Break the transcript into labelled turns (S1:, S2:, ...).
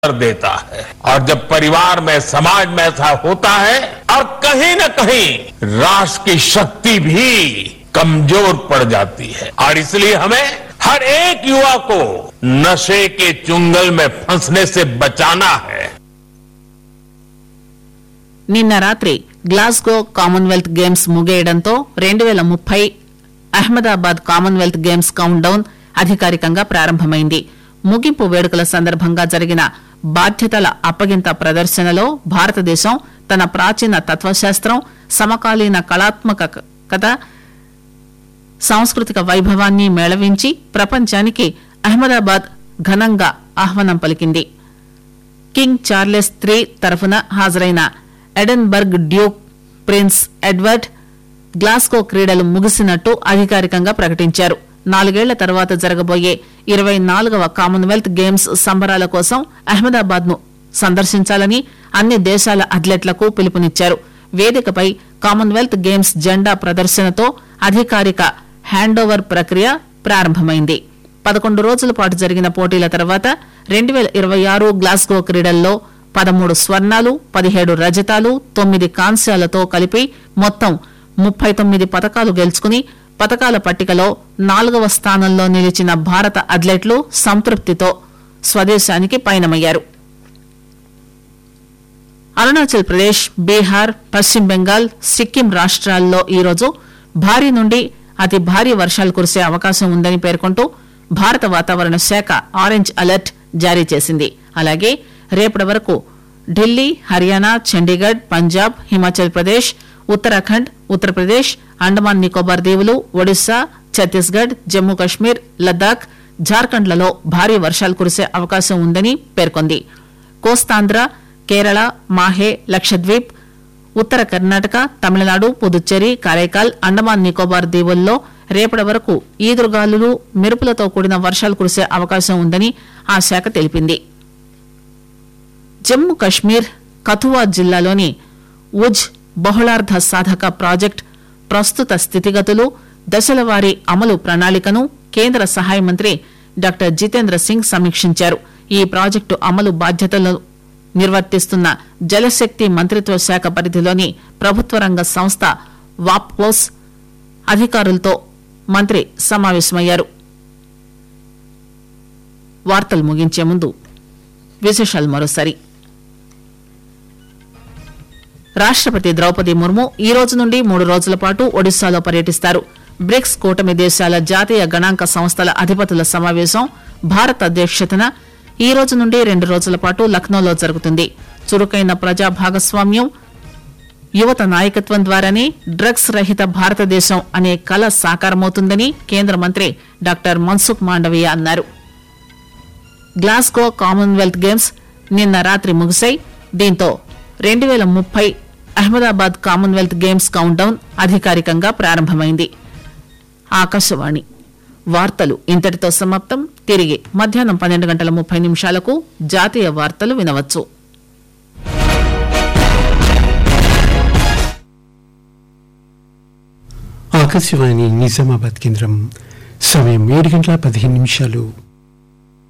S1: कर देता है और जब परिवार में समाज में ऐसा होता है और कहीं न कहीं राष्ट्र की शक्ति भी कमजोर पड़ जाती है और इसलिए हमें हर एक युवा को नशे के चुंगल में फंसने से बचाना है
S2: నిన్న రాత్రి గ్లాస్గో కామన్వెల్త్ గేమ్స్ ముగియడంతో రెండు వేల ముప్పై Ahmedabad Commonwealth Games countdown అధికారికంగా ప్రారంభమైంది ముగింపు వేడుకల సందర్భంగా జరిగిన బాధ్యతల అప్పగింత ప్రదర్శనలో భారతదేశం తన ప్రాచీన తత్వశాస్త్రం సమకాలీన కళాత్మకత సాంస్కృతిక వైభవాన్ని మేళవించి ప్రపంచానికి అహ్మదాబాద్ ఘనంగా ఆహ్వానం పలికింది కింగ్ చార్లెస్ త్రీ తరఫున హాజరైన Edinburgh duke prince Edward Glasgow క్రీడలు ముగిసినట్టు అధికారికంగా ప్రకటించారు నాలుగేళ్ల తర్వాత జరగబోయే ఇరవై నాలుగవ కామన్వెల్త్ గేమ్స్ సంబరాల కోసం అహ్మదాబాద్ ను సందర్శించాలని అన్ని దేశాల అథ్లెట్లకు పిలుపునిచ్చారు వేదికపై కామన్వెల్త్ గేమ్స్ జెండా ప్రదర్శనతో అధికారిక హ్యాండోవర్ ప్రక్రియ ప్రారంభమైంది పదకొండు రోజుల పాటు జరిగిన పోటీల తర్వాత రెండు వేల ఇరవై ఆరు గ్లాస్గో క్రీడల్లో పదమూడు స్వర్ణాలు పదిహేడు రజతాలు తొమ్మిది కాంస్యాలతో కలిపి మొత్తం ముప్పై తొమ్మిది పతకాలు గెలుచుకుని పతకాల పట్టికలో నాలుగవ స్థానంలో నిలిచిన భారత అథ్లెట్లు సంతృప్తితో స్వదేశానికి పయనమయ్యారు అరుణాచల్ ప్రదేశ్ బీహార్ పశ్చిమ బెంగాల్ సిక్కిం రాష్ట్రాల్లో ఈరోజు భారీ నుండి అతి భారీ వర్షాలు కురిసే అవకాశం ఉందని పేర్కొంటూ భారత వాతావరణ శాఖ ఆరెంజ్ అలర్ట్ జారీ చేసింది అలాగే రేపటి వరకు ఢిల్లీ హర్యానా చండీగఢ్ పంజాబ్ హిమాచల్ ప్రదేశ్ ఉత్తరాఖండ్ ఉత్తరప్రదేశ్ అండమాన్ నికోబార్ దీవులు ఒడిశా ఛత్తీస్గఢ్ జమ్మూ కశ్మీర్ లద్దాఖ్ జార్ఖండ్లలో భారీ వర్షాలు కురిసే అవకాశం ఉందని పేర్కొంది కోస్తాంధ్ర కేరళ మాహే లక్షద్వీప్ ఉత్తర కర్ణాటక తమిళనాడు పుదుచ్చేరి కారైకాల్ అండమాన్ నికోబార్ దీవుల్లో రేపటి వరకు ఈదురుగాలులు మెరుపులతో కూడిన వర్షాలు కురిసే అవకాశం ఉందని ఆ శాఖ తెలిపింది జమ్మూ కశ్మీర్ కథువా జిల్లాలోని ఉజ్ బహుళార్ధ సాధక ప్రాజెక్ట్ ప్రస్తుత స్థితిగతులు దశలవారీ అమలు ప్రణాళికను కేంద్ర సహాయ మంత్రి డాక్టర్ జితేంద్ర సింగ్ సమీక్షించారు ఈ ప్రాజెక్టు అమలు బాధ్యతలను నిర్వర్తిస్తున్న జలశక్తి మంత్రిత్వ శాఖ పరిధిలోని ప్రభుత్వ రంగ సంస్థ వాప్కోస్ అధికారులతో మంత్రి సమావేశమయ్యారు వార్తలు ముగించే ముందు విశేషాలు మరోసారి రాష్టపతి ద్రౌపది ముర్ము ఈ రోజు నుండి మూడు రోజుల పాటు ఒడిశాలో పర్యటిస్తారు బ్రిక్స్ కూటమి దేశాల జాతీయ గణాంక సంస్థల అధిపతుల సమావేశం భారత్ అధ్యక్షతన ఈ రోజు నుండి రెండు రోజుల పాటు లక్నోలో జరుగుతుంది చురుకైన ప్రజా భాగస్వామ్యం యువత నాయకత్వం ద్వారానే డ్రగ్స్ రహిత భారతదేశం అనే కల సాకారమవుతుందని కేంద్ర మంత్రి డాక్టర్ మన్సుఖ్ మాండవీయ అన్నారు గ్లాస్గో కామన్వెల్త్ గేమ్స్ నిన్న రాత్రి ముగిశాయి దీంతో రెండు వేల ముప్పై Ahmedabad Commonwealth Games countdown అధికారికంగా ప్రారంభమైంది ఆకాశవాణి వార్తలు ఇంతటితో సమాప్తం తిరిగి మధ్యాహ్నం పన్నెండు గంటల ముప్పై నిమిషాలకు జాతీయ వార్తలు వినవచ్చు
S3: ఆకాశవాణి నిజామాబాద్ కేంద్రం సమయం ఏడు గంటల పదిహేను నిమిషాలు